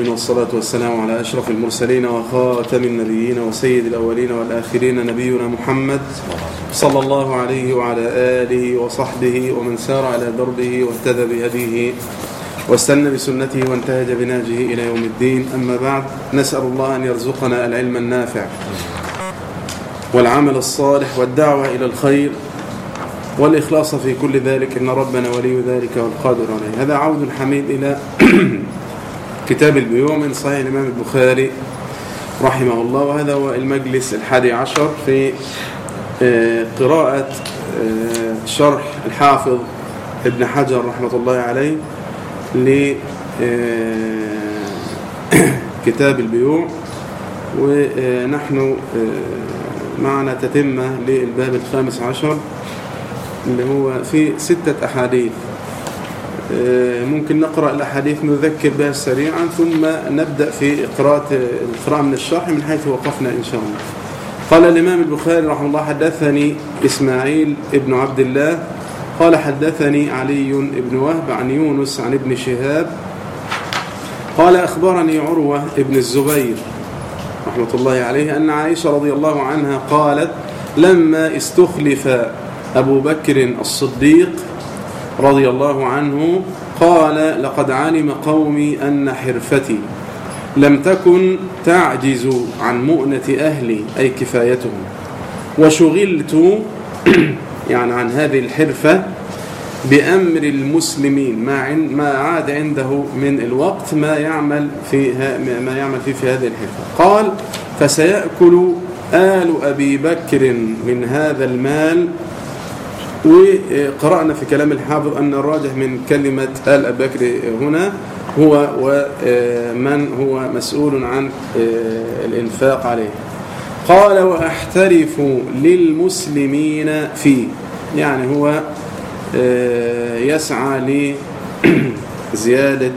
العالمين والصلاة والسلام على أشرف المرسلين وخاتم النبيين وسيد الأولين والآخرين نبينا محمد صلى الله عليه وعلى آله وصحبه ومن سار على دربه واهتدى بهديه واستنى بسنته وانتهج بناجه إلى يوم الدين أما بعد نسأل الله أن يرزقنا العلم النافع والعمل الصالح والدعوة إلى الخير والإخلاص في كل ذلك إن ربنا ولي ذلك والقادر عليه هذا عود حميد إلى كتاب البيوع من صحيح الإمام البخاري رحمه الله وهذا هو المجلس الحادي عشر في قراءة شرح الحافظ ابن حجر رحمة الله عليه لكتاب البيوع ونحن معنا تتمة للباب الخامس عشر اللي هو في ستة أحاديث ممكن نقرأ الأحاديث نذكر بها سريعا ثم نبدأ في قراءة القراءة من الشرح من حيث وقفنا إن شاء الله قال الإمام البخاري رحمه الله حدثني إسماعيل ابن عبد الله قال حدثني علي بن وهب عن يونس عن ابن شهاب قال أخبرني عروة ابن الزبير رحمة الله عليه أن عائشة رضي الله عنها قالت لما استخلف أبو بكر الصديق رضي الله عنه قال لقد علم قومي أن حرفتي لم تكن تعجز عن مؤنة أهلي أي كفايتهم وشغلت يعني عن هذه الحرفة بأمر المسلمين ما ما عاد عنده من الوقت ما يعمل في ما يعمل فيه في هذه الحرفة قال فسيأكل آل أبي بكر من هذا المال وقرأنا في كلام الحافظ أن الراجح من كلمة آل أبي بكر هنا هو ومن هو مسؤول عن الإنفاق عليه قال وأحترف للمسلمين فيه يعني هو يسعى لزيادة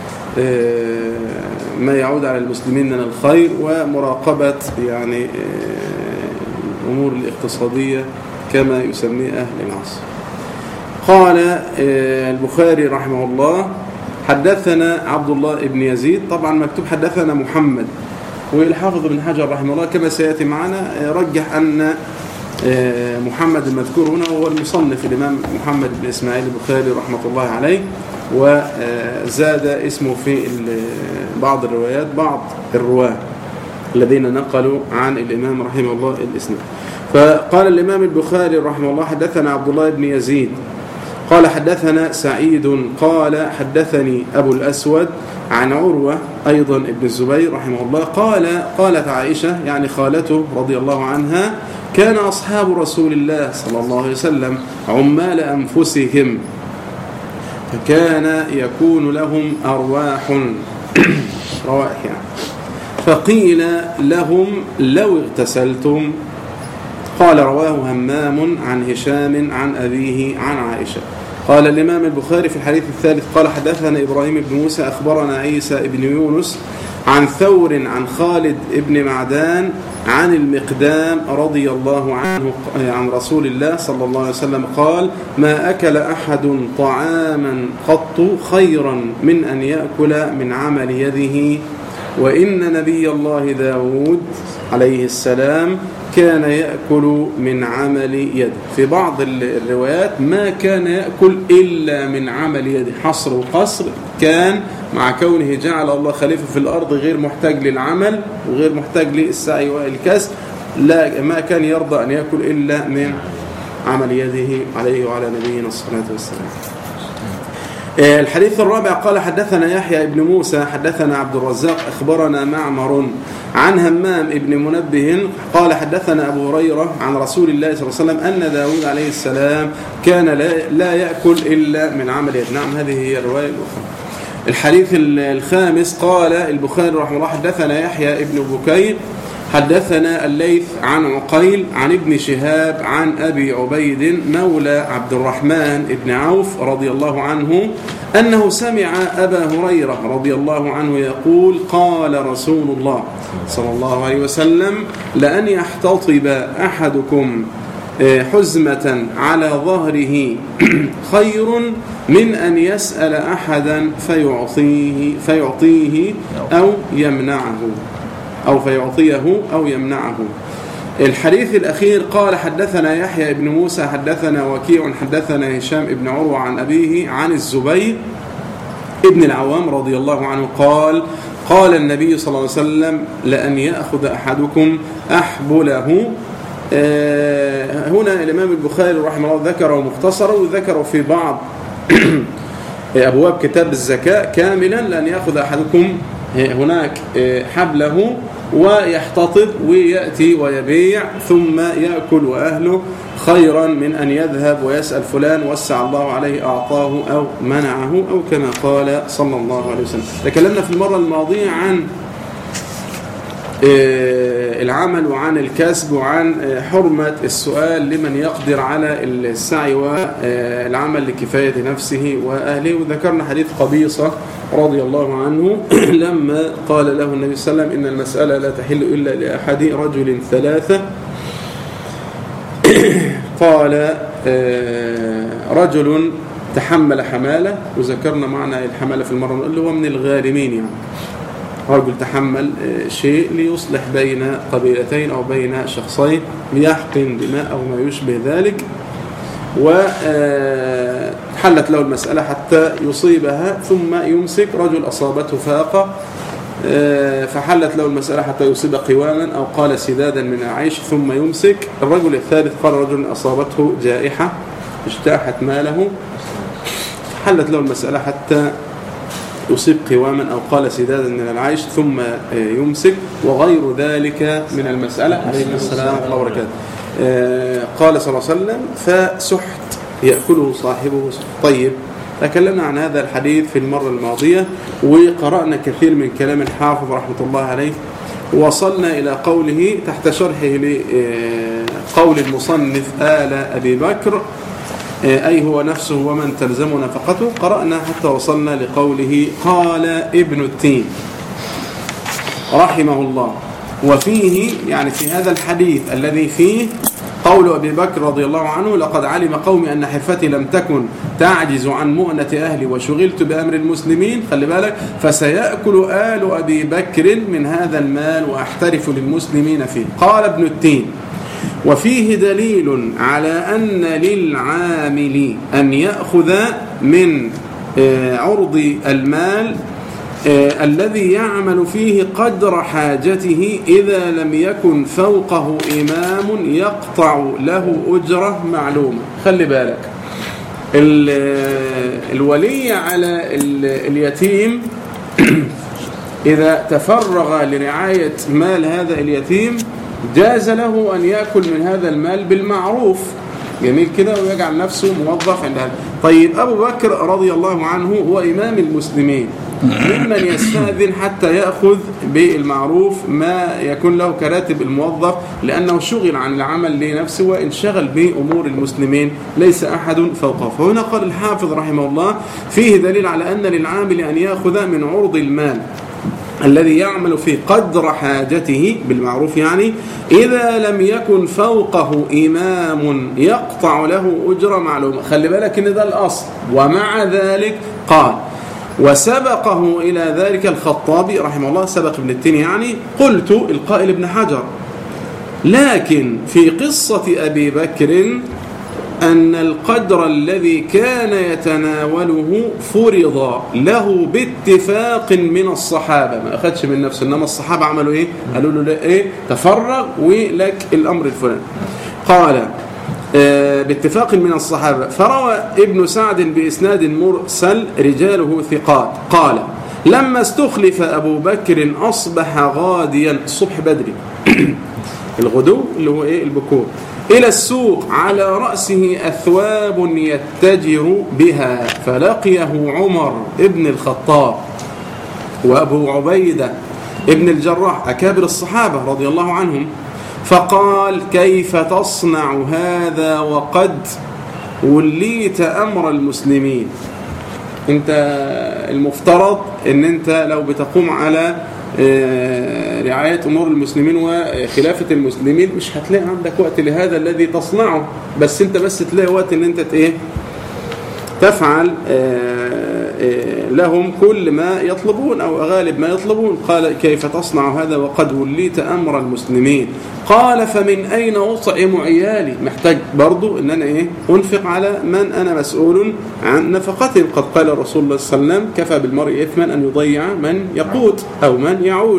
ما يعود على المسلمين من الخير ومراقبة يعني الأمور الاقتصادية كما يسميه أهل العصر قال البخاري رحمه الله حدثنا عبد الله بن يزيد طبعا مكتوب حدثنا محمد والحافظ بن حجر رحمه الله كما سيأتي معنا رجح أن محمد المذكور هنا هو المصنف الإمام محمد بن إسماعيل البخاري رحمة الله عليه وزاد اسمه في بعض الروايات بعض الرواة الذين نقلوا عن الإمام رحمه الله الإسناد فقال الإمام البخاري رحمه الله حدثنا عبد الله بن يزيد قال حدثنا سعيد قال حدثني أبو الأسود عن عروة أيضا ابن الزبير رحمه الله قال قالت عائشة يعني خالته رضي الله عنها كان أصحاب رسول الله صلى الله عليه وسلم عمال أنفسهم فكان يكون لهم أرواح روائح يعني فقيل لهم لو اغتسلتم قال رواه همام عن هشام عن أبيه عن عائشة قال الإمام البخاري في الحديث الثالث قال حدثنا إبراهيم بن موسى أخبرنا عيسى بن يونس عن ثور عن خالد بن معدان عن المقدام رضي الله عنه عن رسول الله صلى الله عليه وسلم قال ما أكل أحد طعاما قط خيرا من أن يأكل من عمل يده وإن نبي الله داود عليه السلام كان يأكل من عمل يده في بعض الروايات ما كان يأكل إلا من عمل يده حصر وقصر كان مع كونه جعل الله خليفة في الأرض غير محتاج للعمل وغير محتاج للسعي والكسب لا ما كان يرضى أن يأكل إلا من عمل يده عليه وعلى نبينا الصلاة والسلام الحديث الرابع قال حدثنا يحيى بن موسى حدثنا عبد الرزاق أخبرنا معمر عن همام بن منبه قال حدثنا أبو هريرة عن رسول الله صلى الله عليه وسلم أن داود عليه السلام كان لا, لا يأكل إلا من عمل يد نعم هذه هي الرواية الأخرى الحديث الخامس قال البخاري رحمه الله حدثنا يحيى بن بكير حدثنا الليث عن عقيل عن ابن شهاب عن أبي عبيد مولى عبد الرحمن بن عوف رضي الله عنه أنه سمع أبا هريرة رضي الله عنه يقول قال رسول الله صلى الله عليه وسلم لأن يحتطب أحدكم آه، حزمة على ظهره خير من أن يسأل أحدا فيعطيه, فيعطيه أو يمنعه أو فيعطيه أو يمنعه الحديث الأخير قال حدثنا يحيى بن موسى حدثنا وكيع حدثنا هشام بن عروة عن أبيه عن الزبير ابن العوام رضي الله عنه قال قال النبي صلى الله عليه وسلم لأن يأخذ أحدكم أحبله آه، هنا الإمام البخاري رحمه الله ذكره مختصرا وذكره في بعض أبواب كتاب الزكاة كاملا لأن يأخذ أحدكم هناك آه، حبله ويحتطب ويأتي ويبيع ثم يأكل وأهله خيرا من أن يذهب ويسأل فلان وسع الله عليه أعطاه أو منعه أو كما قال صلى الله عليه وسلم تكلمنا في المرة الماضية عن آه، العمل وعن الكسب وعن آه، حرمة السؤال لمن يقدر على السعي والعمل لكفاية نفسه وأهله وذكرنا حديث قبيصة رضي الله عنه لما قال له النبي صلى الله عليه وسلم إن المسألة لا تحل إلا لأحد رجل ثلاثة قال آه، رجل تحمل حمالة وذكرنا معنى الحمالة في المرة اللي هو من الغارمين يعني رجل تحمل آه، شيء ليصلح بين قبيلتين أو بين شخصين ليحقن دماء أو ما يشبه ذلك وحلت آه، له المسألة حتى يصيبها ثم يمسك رجل أصابته فاقة آه، فحلت له المسألة حتى يصيب قواما أو قال سدادا من العيش ثم يمسك الرجل الثالث قال رجل أصابته جائحة اجتاحت ماله حلت له المسألة حتى يصيب قواما أو قال سدادا من العيش ثم آه، يمسك وغير ذلك من المسألة عليه السلام ورحمة الله وبركاته آه، قال صلى الله عليه وسلم فسحت يأكله صاحبه طيب تكلمنا عن هذا الحديث في المرة الماضية وقرأنا كثير من كلام الحافظ رحمة الله عليه وصلنا إلى قوله تحت شرحه لقول المصنف آل أبي بكر أي هو نفسه ومن تلزم نفقته قرأنا حتى وصلنا لقوله قال ابن التين رحمه الله وفيه يعني في هذا الحديث الذي فيه قول أبي بكر رضي الله عنه لقد علم قومي أن حرفتي لم تكن تعجز عن مؤنة أهلي وشغلت بأمر المسلمين خلي بالك فسيأكل آل أبي بكر من هذا المال وأحترف للمسلمين فيه قال ابن التين وفيه دليل على أن للعامل أن يأخذ من آه، عرض المال آه، الذي يعمل فيه قدر حاجته إذا لم يكن فوقه إمام يقطع له أجرة معلومة خلي بالك الولي على اليتيم إذا تفرغ لرعاية مال هذا اليتيم جاز له أن يأكل من هذا المال بالمعروف جميل كده ويجعل نفسه موظف عند هذا طيب أبو بكر رضي الله عنه هو إمام المسلمين ممن يستأذن حتى يأخذ بالمعروف ما يكون له كراتب الموظف لأنه شغل عن العمل لنفسه وانشغل بأمور المسلمين ليس أحد فوقه فهنا قال الحافظ رحمه الله فيه دليل على أن للعامل أن يأخذ من عرض المال الذي يعمل في قدر حاجته بالمعروف يعني إذا لم يكن فوقه إمام يقطع له أجر معلومة خلي بالك إن ده الأصل ومع ذلك قال وسبقه إلى ذلك الخطابي رحمه الله سبق ابن التين يعني قلت القائل ابن حجر لكن في قصة أبي بكر أن القدر الذي كان يتناوله فرض له باتفاق من الصحابة ما أخذش من نفسه إنما الصحابة عملوا إيه قالوا له إيه تفرغ ولك الأمر الفلاني قال آه، باتفاق من الصحابة فروى ابن سعد بإسناد مرسل رجاله ثقات قال لما استخلف أبو بكر أصبح غاديا الصبح بدري الغدو اللي هو إيه البكور إلى السوق على رأسه أثواب يتجر بها فلقيه عمر ابن الخطاب وأبو عبيدة ابن الجراح أكابر الصحابة رضي الله عنهم فقال كيف تصنع هذا وقد وليت أمر المسلمين انت المفترض ان انت لو بتقوم على آه، رعاية أمور المسلمين وخلافة المسلمين مش هتلاقي عندك وقت لهذا الذي تصنعه بس انت بس تلاقي وقت ان انت ايه تفعل آه، آه، لهم كل ما يطلبون أو غالب ما يطلبون قال كيف تصنع هذا وقد وليت أمر المسلمين قال فمن أين أطعم عيالي محتاج برضو أن أنا إيه أنفق على من أنا مسؤول عن نفقتهم قد قال الرسول الله صلى الله عليه وسلم كفى بالمرء إثما أن يضيع من يقوت أو من يعول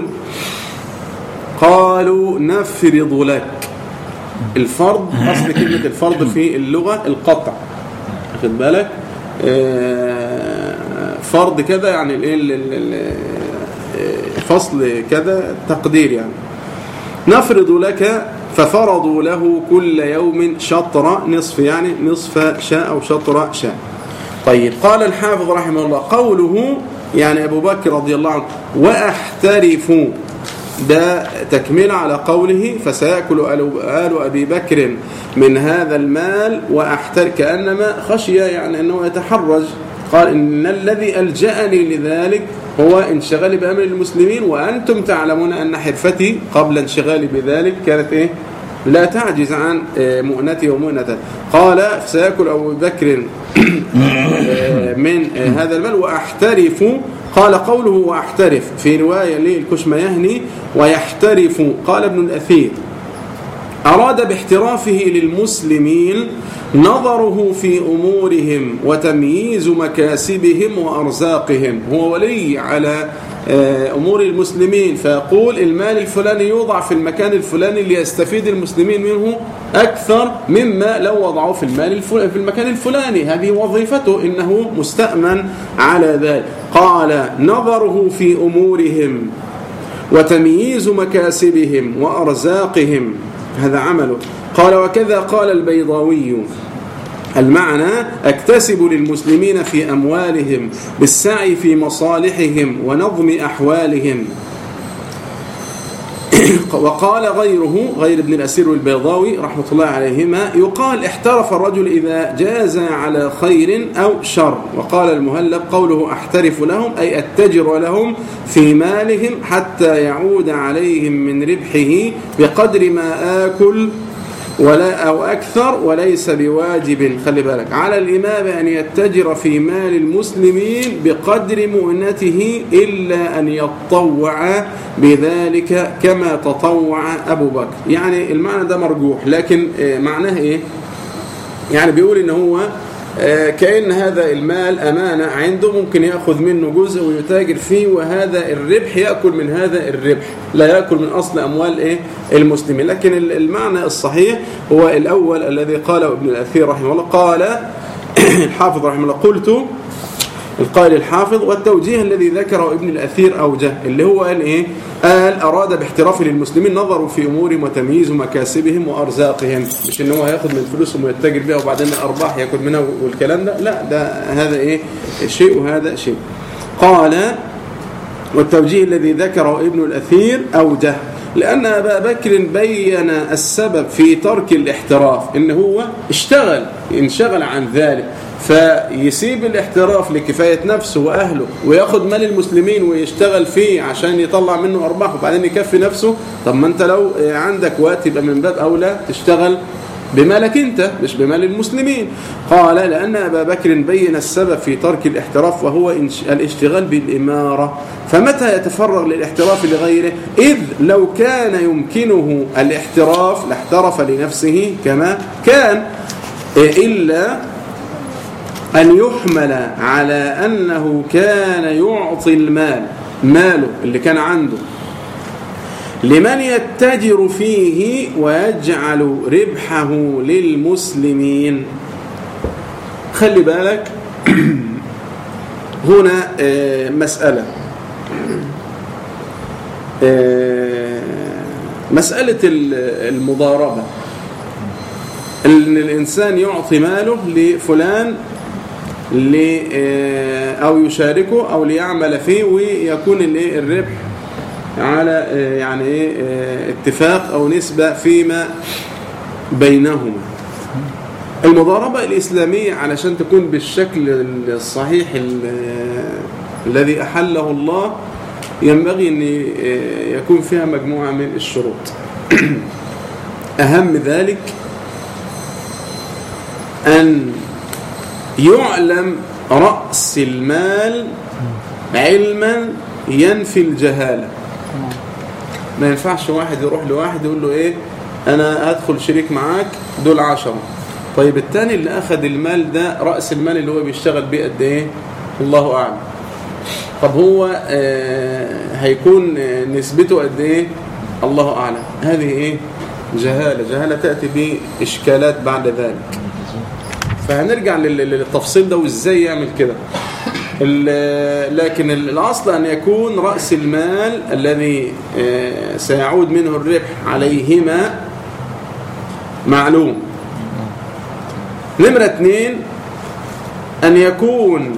قالوا نفرض لك الفرض أصل كلمة الفرض في اللغة القطع أخذ بالك آه، فرض كذا يعني الايه فصل كذا تقدير يعني نفرض لك ففرضوا له كل يوم شطر نصف يعني نصف شاء أو شطر شاء طيب قال الحافظ رحمه الله قوله يعني أبو بكر رضي الله عنه وأحترف ده تكمل على قوله فسيأكل آل أبي بكر من هذا المال وأحتر كأنما خشي يعني أنه يتحرج قال إن الذي ألجأني لذلك هو انشغالي بأمر المسلمين وأنتم تعلمون أن حرفتي قبل انشغالي بذلك كانت إيه لا تعجز عن آه، مؤنتي ومؤنته قال سيأكل أبو بكر آه، من آه، هذا المال وأحترف قال قوله وأحترف في رواية للكشميهني ويحترف قال ابن الأثير أراد باحترافه للمسلمين نظره في أمورهم وتمييز مكاسبهم وأرزاقهم هو ولي على آه، أمور المسلمين فيقول المال الفلاني يوضع في المكان الفلاني ليستفيد المسلمين منه أكثر مما لو وضعوه في المال في المكان الفلاني هذه وظيفته إنه مستأمن على ذلك قال نظره في أمورهم وتمييز مكاسبهم وأرزاقهم هذا عمله قال وكذا قال البيضاوي المعنى اكتسب للمسلمين في أموالهم بالسعي في مصالحهم ونظم أحوالهم وقال غيره غير ابن الأسير البيضاوي رحمة الله عليهما يقال احترف الرجل إذا جاز على خير أو شر وقال المهلب قوله احترف لهم أي اتجر لهم في مالهم حتى يعود عليهم من ربحه بقدر ما آكل ولا أو أكثر وليس بواجب خلي بالك على الإمام أن يتجر في مال المسلمين بقدر مؤنته إلا أن يتطوع بذلك كما تطوع أبو بكر يعني المعنى ده مرجوح لكن آه، معناه إيه يعني بيقول إن هو آه، كأن هذا المال أمانة عنده ممكن يأخذ منه جزء ويتاجر فيه وهذا الربح يأكل من هذا الربح لا يأكل من أصل أموال إيه المسلمين لكن المعنى الصحيح هو الأول الذي قاله ابن الأثير رحمه الله قال الحافظ رحمه الله قلت القائل الحافظ والتوجيه الذي ذكره ابن الأثير أوجه اللي هو قال إيه قال أراد باحتراف للمسلمين نظروا في أمورهم وتمييز مكاسبهم وأرزاقهم مش إن هو هياخد من فلوسهم ويتاجر بها وبعدين الأرباح ياكل منها والكلام ده لا ده هذا إيه شيء وهذا شيء قال والتوجيه الذي ذكره ابن الأثير أوجه لأن أبا بكر بين السبب في ترك الاحتراف إن هو اشتغل انشغل عن ذلك فيسيب الاحتراف لكفاية نفسه وأهله وياخد مال المسلمين ويشتغل فيه عشان يطلع منه أرباح وبعدين يكفي نفسه طب ما أنت لو عندك وقت يبقى من باب أولى تشتغل بمالك أنت مش بمال المسلمين قال لأن أبا بكر بين السبب في ترك الاحتراف وهو الاشتغال بالإمارة فمتى يتفرغ للاحتراف لغيره إذ لو كان يمكنه الاحتراف لاحترف لنفسه كما كان إلا أن يحمل على أنه كان يعطي المال ماله اللي كان عنده لمن يتجر فيه ويجعل ربحه للمسلمين خلي بالك هنا آه، مسألة آه، مسألة المضاربة أن الإنسان يعطي ماله لفلان آه، أو يشاركه أو ليعمل فيه ويكون الربح على آه، يعني ايه آه، اتفاق أو نسبة فيما بينهما المضاربة الإسلامية علشان تكون بالشكل الصحيح الذي أحله الله ينبغي أن يكون فيها مجموعة من الشروط أهم ذلك أن يعلم رأس المال علما ينفي الجهالة ما ينفعش واحد يروح لواحد يقول له ايه انا هدخل شريك معاك دول عشرة طيب التاني اللي اخذ المال ده رأس المال اللي هو بيشتغل بيه قد ايه الله اعلم طب هو آه هيكون نسبته قد ايه الله اعلم هذه ايه جهالة جهالة تأتي بإشكالات بعد ذلك فهنرجع للتفصيل ده وازاي يعمل كده لكن الأصل أن يكون رأس المال الذي سيعود منه الربح عليهما معلوم نمرة اثنين أن يكون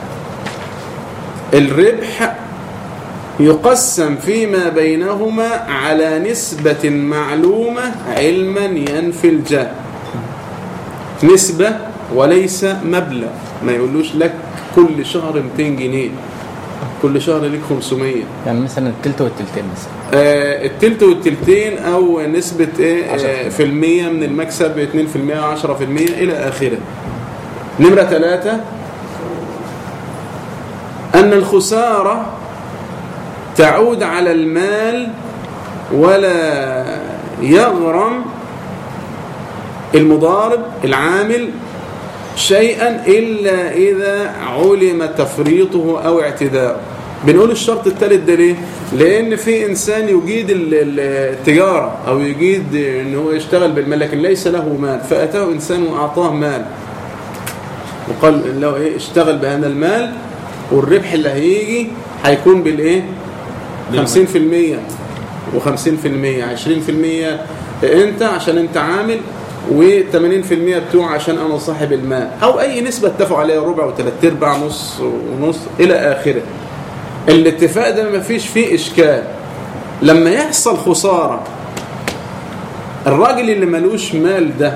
الربح يقسم فيما بينهما على نسبة معلومة علما ينفي الجهل نسبة وليس مبلغ ما يقولوش لك كل شهر 200 جنيه كل شهر ليك 500 يعني مثلا التلت والتلتين مثلا آه التلت والتلتين او نسبة ايه آه في المية من المكسب 2% 10% الى اخره نمرة ثلاثة ان الخسارة تعود على المال ولا يغرم المضارب العامل شيئا إلا إذا علم تفريطه أو اعتداءه بنقول الشرط الثالث ده ليه؟ لأن في إنسان يجيد التجارة أو يجيد إن هو يشتغل بالمال لكن ليس له مال فأتاه إنسان وأعطاه مال وقال له إيه اشتغل بهذا المال والربح اللي هيجي هيكون بالإيه؟ 50% و50% 20% انت عشان انت عامل و80% بتوع عشان انا صاحب المال او اي نسبة اتفقوا عليها ربع وثلاث ارباع نص ونص الى اخره الاتفاق ده ما فيش فيه اشكال لما يحصل خسارة الراجل اللي ملوش مال ده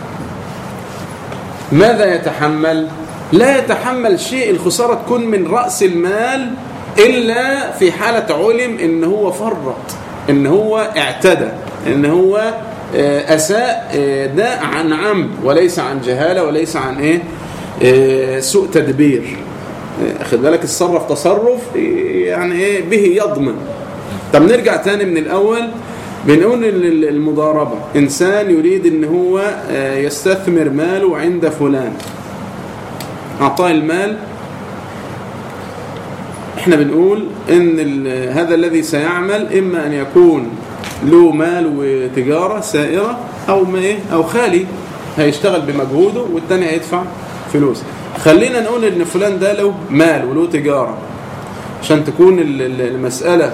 ماذا يتحمل لا يتحمل شيء الخسارة تكون من رأس المال إلا في حالة علم إن هو فرط إن هو اعتدى إن هو أساء ده عن عمد وليس عن جهالة وليس عن إيه سوء تدبير أخذ بالك الصرف تصرف يعني إيه به يضمن طب نرجع تاني من الأول بنقول المضاربة إنسان يريد إن هو يستثمر ماله عند فلان أعطاه المال احنا بنقول ان هذا الذي سيعمل اما ان يكون له مال وتجارة سائرة او ما ايه او خالي هيشتغل بمجهوده والتاني هيدفع فلوس خلينا نقول ان فلان ده له مال وله تجارة عشان تكون المسألة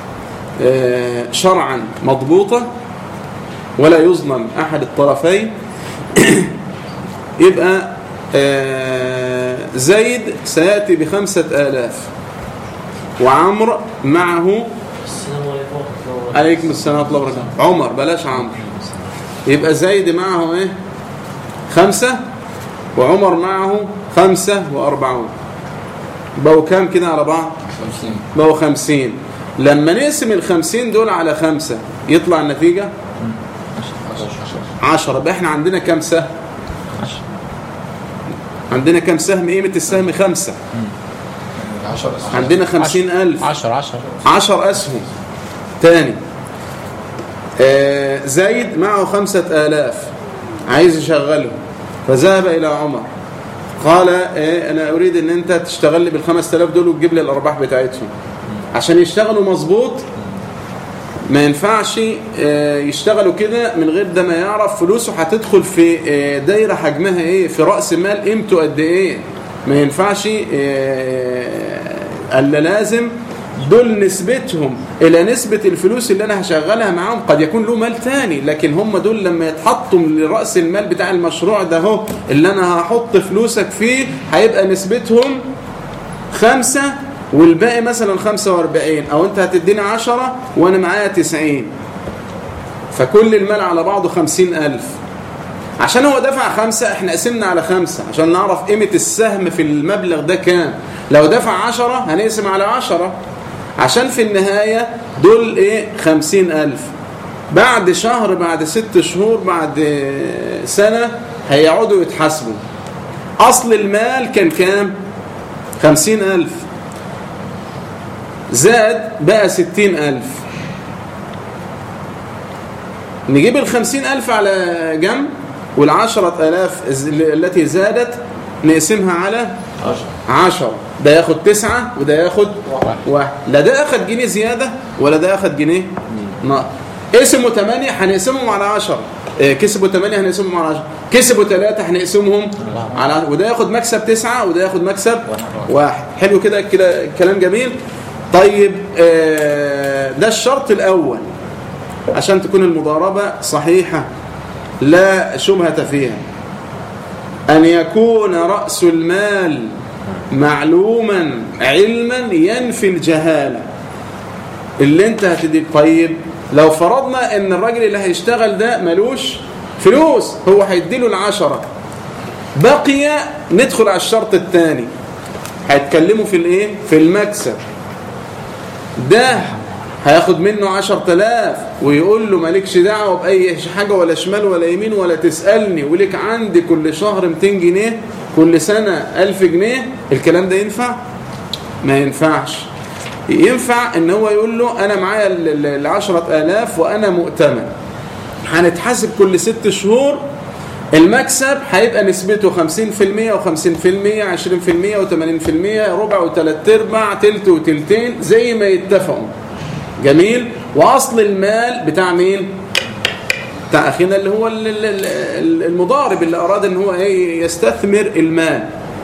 شرعا مضبوطة ولا يظلم احد الطرفين يبقى زيد سيأتي بخمسة آلاف وعمر معه السلام عليكم ورحمة الله وبركاته عليكم السلام ورحمة الله وبركاته عمر بلاش عمرو يبقى زيد معه ايه خمسة وعمر معه خمسة وأربعون بقوا كام كده على بعض خمسين بقوا خمسين لما نقسم الخمسين دول على خمسة يطلع النتيجة عشرة بقى احنا عندنا كام سهم عشرة عندنا كام سهم قيمة السهم خمسة عشر أسهم عندنا خمسين ألف عشرة عشرة عشر أسهم تاني آه زيد معه خمسة آلاف عايز يشغله فذهب إلى عمر قال إيه أنا أريد أن أنت تشتغل لي بالخمسة آلاف دول وتجيب لي الأرباح بتاعتهم عشان يشتغلوا مظبوط ما ينفعش آه، يشتغلوا كده من غير ده ما يعرف فلوسه هتدخل في آه، دايرة حجمها ايه في رأس مال قيمته قد ايه ما ينفعش آه، الا لازم دول نسبتهم الى نسبة الفلوس اللي انا هشغلها معاهم قد يكون له مال تاني لكن هم دول لما يتحطوا لرأس المال بتاع المشروع ده هو اللي انا هحط فلوسك فيه هيبقى نسبتهم خمسة والباقي مثلا خمسة واربعين او انت هتديني عشرة وانا معايا تسعين فكل المال على بعضه خمسين الف عشان هو دفع خمسة احنا قسمنا على خمسة عشان نعرف قيمة السهم في المبلغ ده كام لو دفع عشرة هنقسم على عشرة عشان في النهاية دول ايه خمسين ألف بعد شهر بعد ست شهور بعد سنة هيقعدوا يتحاسبوا أصل المال كان كام خمسين ألف زاد بقى ستين ألف نجيب الخمسين ألف على جنب والعشرة ألاف التي زادت نقسمها على عشرة ده ياخد تسعة وده ياخد واحد لا ده أخد جنيه زيادة ولا ده أخد جنيه نقص قسموا 8 هنقسمهم على 10 كسبوا 8 هنقسمهم على 10 كسبوا 3 هنقسمهم على وده ياخد مكسب 9 وده ياخد مكسب واحد حلو كده كده كلام جميل طيب ده الشرط الأول عشان تكون المضاربة صحيحة لا شبهة فيها أن يكون رأس المال معلوما علما ينفي الجهالة اللي انت هتدي طيب لو فرضنا ان الراجل اللي هيشتغل ده ملوش فلوس هو هيديله العشرة بقي ندخل على الشرط الثاني هيتكلموا في الايه في المكسب ده هياخد منه عشر تلاف ويقول له مالكش دعوة بأي حاجة ولا شمال ولا يمين ولا تسألني ولك عندي كل شهر 200 جنيه كل سنة 1000 جنيه الكلام ده ينفع؟ ما ينفعش ينفع ان هو يقول له انا معايا العشرة الاف وانا مؤتمن هنتحاسب كل ست شهور المكسب هيبقى نسبته 50% و50% 20% و80% ربع وثلاث ارباع تلت وتلتين زي ما يتفقوا جميل واصل المال بتاع مين بتاع اخينا اللي هو المضارب اللي اراد ان هو ايه يستثمر المال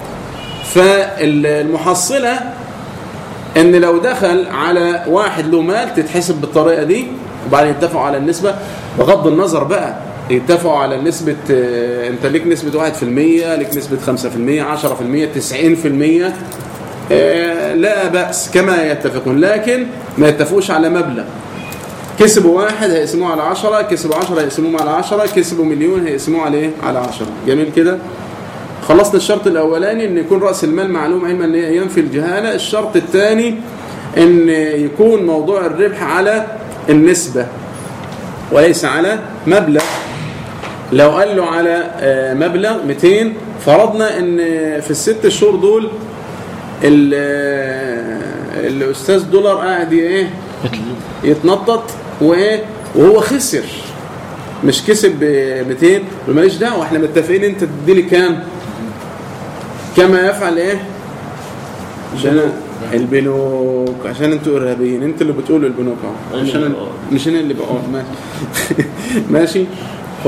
فالمحصله ان لو دخل على واحد له مال تتحسب بالطريقه دي وبعدين يتفقوا على النسبه بغض النظر بقى يتفقوا على نسبة انت ليك نسبة 1% ليك نسبة 5% 10% 90% لا بأس كما يتفقون لكن ما يتفقوش على مبلغ كسبوا واحد هيقسموه على 10 كسبوا 10 هيقسموه على 10 كسبوا مليون هيقسموه على ايه على 10 جميل كده خلصنا الشرط الأولاني أن يكون رأس المال معلوم علما ينفي الجهالة الشرط الثاني أن يكون موضوع الربح على النسبة وليس على مبلغ لو قال له على مبلغ 200 فرضنا أن في الست شهور دول الأستاذ دولار قاعد ايه يتنطط وايه وهو خسر مش كسب ب 200 ماليش دعوه احنا متفقين انت تدي لي كام كما يفعل ايه عشان البنوك عشان انتوا ارهابيين انتوا اللي بتقولوا البنوك اهو مش انا مش انا اللي بقول ماشي ماشي و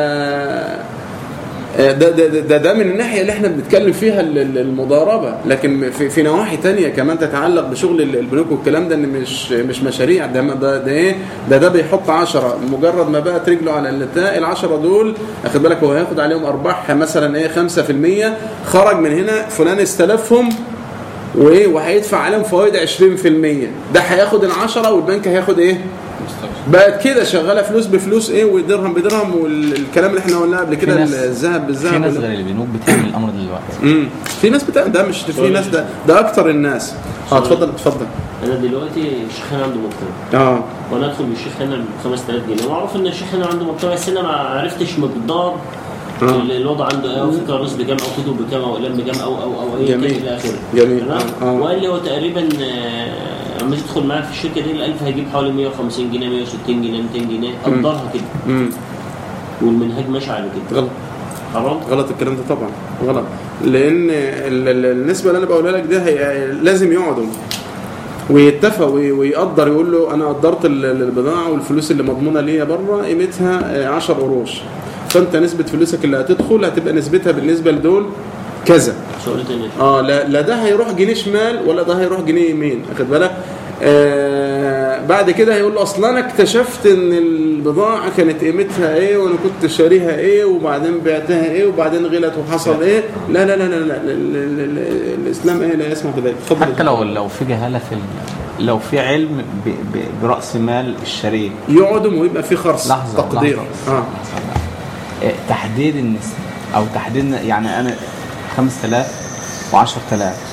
ده, ده, ده, ده من الناحية اللي احنا بنتكلم فيها المضاربة لكن في, في نواحي تانية كمان تتعلق بشغل البنوك والكلام ده ان مش مش مشاريع ده ده ده ايه ده ده بيحط 10 مجرد ما بقت رجله على التاء ال 10 دول اخد بالك هو هياخد عليهم ارباح مثلا ايه 5% خرج من هنا فلان استلفهم وايه وهيدفع عليهم فوائد 20% ده هياخد ال 10 والبنك هياخد ايه بقت كده شغاله فلوس بفلوس ايه ودرهم بدرهم والكلام اللي احنا قلناه قبل كده الذهب بالذهب في ناس غير البنوك بتعمل الامر ده دلوقتي امم في ناس بتاع ده مش في ناس ده ده اكتر الناس اه اتفضل اتفضل انا دلوقتي الشيخ هنا عنده مكتبه اه وانا ادخل بالشيخ هنا ب 5000 جنيه معروف ان الشيخ هنا عنده مكتبه بس انا ما عرفتش مقدار آه. الوضع عنده ايه وفي كراسي بكام او كتب بكام او اقلام بكام او او او اي جميل. الى اخره جميل. تمام آه. آه. وقال لي هو تقريبا آه، لما تدخل معاك في الشركه دي ال 1000 هيجيب حوالي 150 جنيه 160 جنيه 200 جنيه قدرها كده امم والمنهج ماشي على كده غلط حرام غلط الكلام ده طبعا غلط لان ال- ال- النسبه اللي انا بقولها لك ده هي لازم يقعدوا ويتفق وي- ويقدر يقول له انا قدرت ال- ال- البضاعه والفلوس اللي مضمونه ليا بره قيمتها 10 قروش فانت نسبه فلوسك اللي هتدخل هتبقى نسبتها بالنسبه لدول كذا شغل تاني اه لا لا ده هيروح جنيه شمال ولا ده هيروح جنيه يمين واخد بالك آه بعد كده هيقول له اصلا انا اكتشفت ان البضاعه كانت قيمتها ايه وانا كنت شاريها ايه وبعدين بعتها ايه وبعدين غلت وحصل ايه لا لا لا لا, لا, لا, لا, لا, لا الاسلام ايه لا يسمح بذلك اتفضل حتى لو لو في جهاله في ال- لو في علم ب- ب- براس مال الشريك يقعدوا ويبقى في خرص لحظه تقدير لحظة. اه لحظة. إيه، تحديد النسبه او تحديد يعني انا 5000 و10000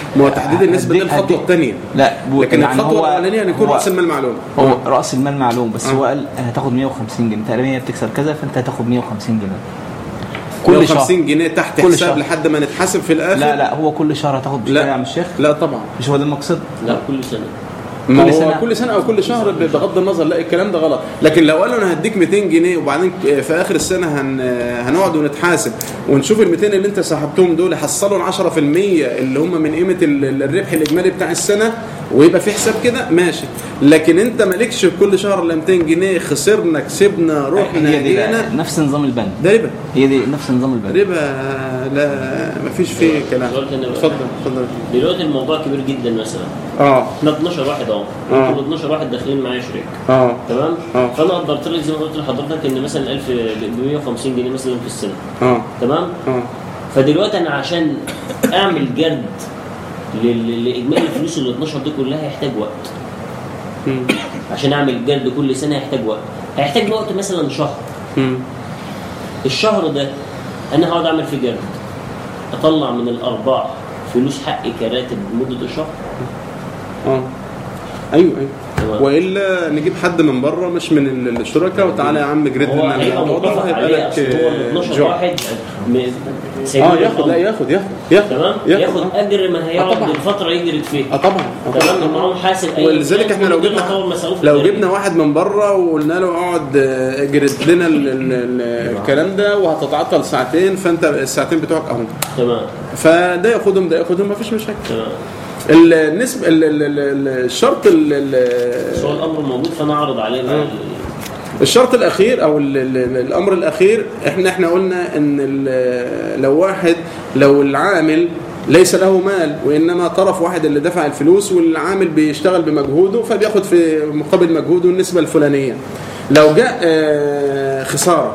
ما هو تحديد النسبه دي هديك- الخطوه هديك- الثانيه لا بو- لكن يعني الخطوه هو- الاولانيه ان يكون هو- راس المال معلوم هو راس المال معلوم بس آه. هو قال هتاخد 150 جنيه تقريبا هي بتكسب كذا فانت هتاخد 150 جنيه كل شهر 150 جنيه تحت كل حساب شهر. لحد ما نتحاسب في الاخر لا لا هو كل شهر هتاخد مش لا. كده يا عم الشيخ لا طبعا مش هو ده المقصد لا كل سنه ما كل هو سنة. كل سنه او كل شهر بغض النظر لا الكلام ده غلط لكن لو قالوا انا هديك 200 جنيه وبعدين في اخر السنه هن هنقعد ونتحاسب ونشوف ال 200 اللي انت سحبتهم دول حصلوا ال 10% اللي هم من قيمه ال- الربح الاجمالي بتاع السنه ويبقى في حساب كده ماشي لكن انت مالكش كل شهر الا 200 جنيه خسرنا كسبنا رحنا هي دي جينا بقى نفس نظام البنك ده ربا هي دي نفس نظام البنك ربا لا مفيش فيه كلام قلت أنا بقى. اتفضل اتفضل دلوقتي الموضوع كبير جدا مثلا اه احنا 12 واحد اهو آه. ال 12 واحد داخلين معايا شريك اه تمام آه. فانا قدرت لك زي ما قلت لحضرتك ان مثلا 1000 ب 150 جنيه مثلا في السنه اه تمام اه فدلوقتي انا عشان اعمل جرد لل- لاجمالي الفلوس ال 12 دي كلها هيحتاج وقت مم. عشان اعمل جرد كل سنه هيحتاج وقت هيحتاج وقت مثلا شهر مم. الشهر ده انا هقعد اعمل فيه جرد اطلع من الارباح فلوس حقي كراتب لمده الشهر اه ايوه ايوه تمام. والا نجيب حد من بره مش من ال- الشركاء وتعالى يا عم جريد هو لنا هيبقى الموضوع ده متفق هيبقى عليه لك اصل هو ال 12 جوع. واحد م- اه سايبين ياخد لا الأمر. ياخد ياخد ياخد تمام ياخد اجر ما هيقعد طبعا. الفتره يجرد فيها اه طبعا آه تمام طبعا. معاهم حاسب أي ولذلك كان احنا لو كل دول جبنا طبعاً مصاريف لو إدارية. جبنا واحد من بره وقلنا له اقعد آه، اجرد لنا ال- ال- ال- الكلام ده وهتتعطل ساعتين فانت الساعتين بتوعك اهو تمام فده ياخدهم ده ياخدهم مفيش مشاكل تمام النسبه ال- ال- ال- الشرط ال- ال- بس هو الامر موجود فانا اعرض عليه بقى ال- الشرط الاخير او ال ال الامر الاخير احنا احنا قلنا ان ال- لو واحد لو العامل ليس له مال وانما طرف واحد اللي دفع الفلوس والعامل بيشتغل بمجهوده فبياخد في مقابل مجهوده النسبه الفلانيه لو جاء آه، خساره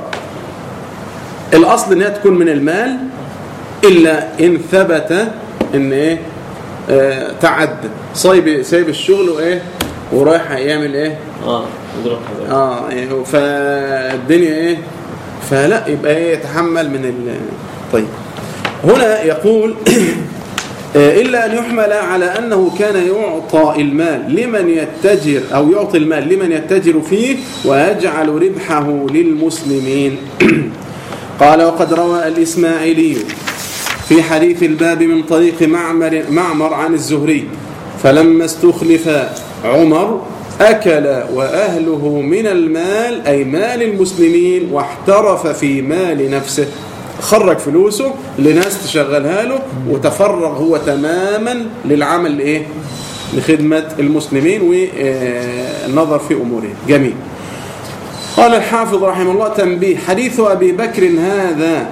الاصل انها تكون من المال الا ان ثبت ان ايه آه، تعدى سايب سايب الشغل وايه ورايح يعمل ايه اه اضرب حاجه اه يعني فالدنيا ايه فلا يبقى ايه يتحمل من ال طيب هنا يقول آه، إلا أن يحمل على أنه كان يعطى المال لمن يتجر أو يعطي المال لمن يتجر فيه ويجعل ربحه للمسلمين قال وقد روى الإسماعيلي في حديث الباب من طريق معمر, معمر عن الزهري فلما استخلف عمر أكل وأهله من المال أي مال المسلمين واحترف في مال نفسه خرج فلوسه لناس تشغلها له وتفرغ هو تماما للعمل ايه لخدمة المسلمين والنظر في أمورهم جميل قال الحافظ رحمه الله تنبيه حديث أبي بكر هذا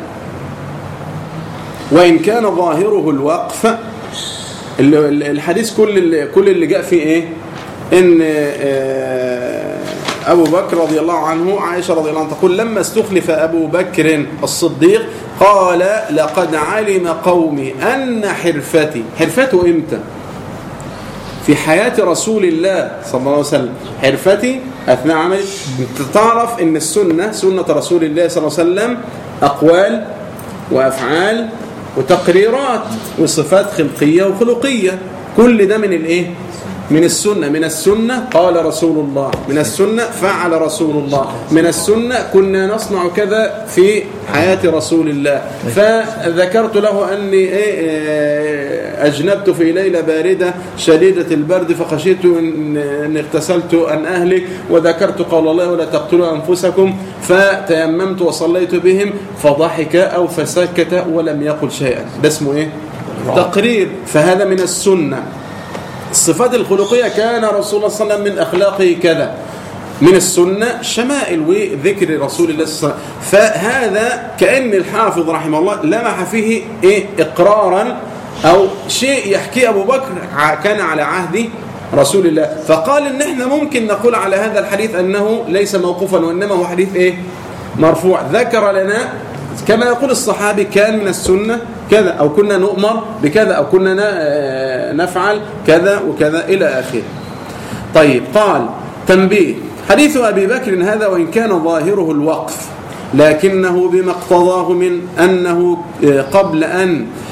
وإن كان ظاهره الوقف ال- الحديث كل اللي كل اللي جاء فيه ايه ان آه، ابو بكر رضي الله عنه عائشه رضي الله عنها تقول لما استخلف ابو بكر الصديق قال لقد علم قومي ان حرفتي حرفته امتى في حياة رسول الله صلى الله عليه وسلم حرفتي أثناء عملي أنت تعرف أن السنة سنة رسول الله صلى الله عليه وسلم أقوال وأفعال وتقريرات وصفات خلقية وخلقية كل ده من الإيه؟ من السنة من السنة قال رسول الله من السنة فعل رسول الله من السنة كنا نصنع كذا في حياة رسول الله فذكرت له أني إيه إيه أجنبت في ليلة باردة شديدة البرد فخشيت إن, إن اغتسلت أن أهلك وذكرت قول الله ولا تقتلوا أنفسكم فتيممت وصليت بهم فضحك أو فسكت ولم يقل شيئا ده اسمه إيه؟ تقرير فهذا من السنة الصفات الخلقية كان رسول الله صلى الله عليه وسلم من أخلاقه كذا من السنة شمائل وذكر رسول الله صلى الله عليه وسلم فهذا كأن الحافظ رحمه الله لمح فيه إيه إقرارا أو شيء يحكي أبو بكر ع- كان على عهد رسول الله فقال إن إحنا ممكن نقول على هذا الحديث أنه ليس موقوفا وإنما هو حديث إيه مرفوع ذكر لنا كما يقول الصحابي كان من السنة كذا أو كنا نؤمر بكذا أو كنا ن- آه، نفعل كذا وكذا إلى آخره طيب قال تنبيه حديث أبي بكر هذا وإن كان ظاهره الوقف لكنه بما اقتضاه من أنه آه، قبل أن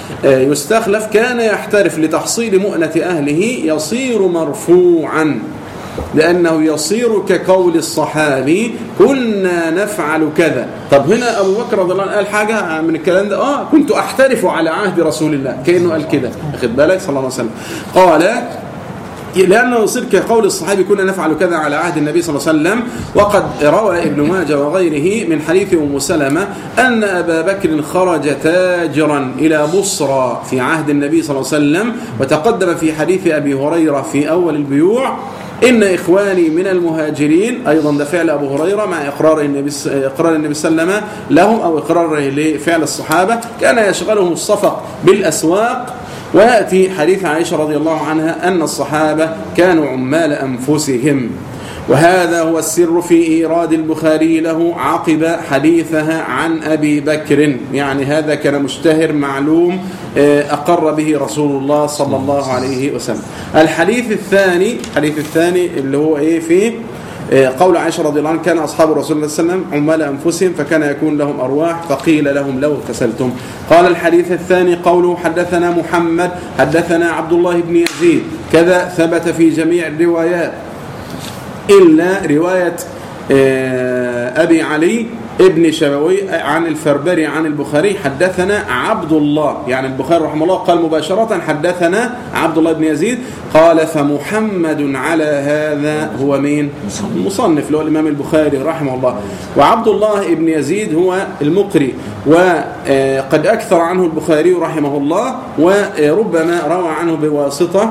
آه، يستخلف كان يحترف لتحصيل مؤنة أهله يصير مرفوعا لأنه يصير كقول الصحابي كنا نفعل كذا طب هنا أبو بكر رضي الله عنه قال حاجة من الكلام ده آه كنت أحترف على عهد رسول الله كأنه قال كده أخذ بالك صلى الله عليه وسلم قال لأنه يصير كقول الصحابي كنا نفعل كذا على عهد النبي صلى الله عليه وسلم وقد روى ابن ماجه وغيره من حديث أم سلمة أن أبا بكر خرج تاجرا إلى بصرى في عهد النبي صلى الله عليه وسلم وتقدم في حديث أبي هريرة في أول البيوع إن إخواني من المهاجرين أيضا ده فعل أبو هريرة مع إقرار النبي إقرار النبي صلى الله عليه وسلم لهم أو إقراره لفعل الصحابة كان يشغلهم الصفق بالأسواق ويأتي حديث عائشة رضي الله عنها أن الصحابة كانوا عمال أنفسهم وهذا هو السر في إيراد البخاري له عقب حديثها عن أبي بكر يعني هذا كان مشتهر معلوم آه، أقر به رسول الله صلى الله عليه وسلم الحديث الثاني الحديث الثاني اللي هو إيه فيه آه، قول عائشة رضي الله عنها كان أصحاب رسول الله صلى الله عليه وسلم عمال أنفسهم فكان يكون لهم أرواح فقيل لهم لو اغتسلتم قال الحديث الثاني قوله حدثنا محمد حدثنا عبد الله بن يزيد كذا ثبت في جميع الروايات إلا رواية آه، أبي علي ابن شبوي عن الفربري عن البخاري حدثنا عبد الله يعني البخاري رحمه الله قال مباشرة حدثنا عبد الله بن يزيد قال فمحمد على هذا هو مين المصنف اللي هو الإمام البخاري رحمه الله وعبد الله بن يزيد هو المقري وقد أكثر عنه البخاري رحمه الله وربما روى عنه بواسطة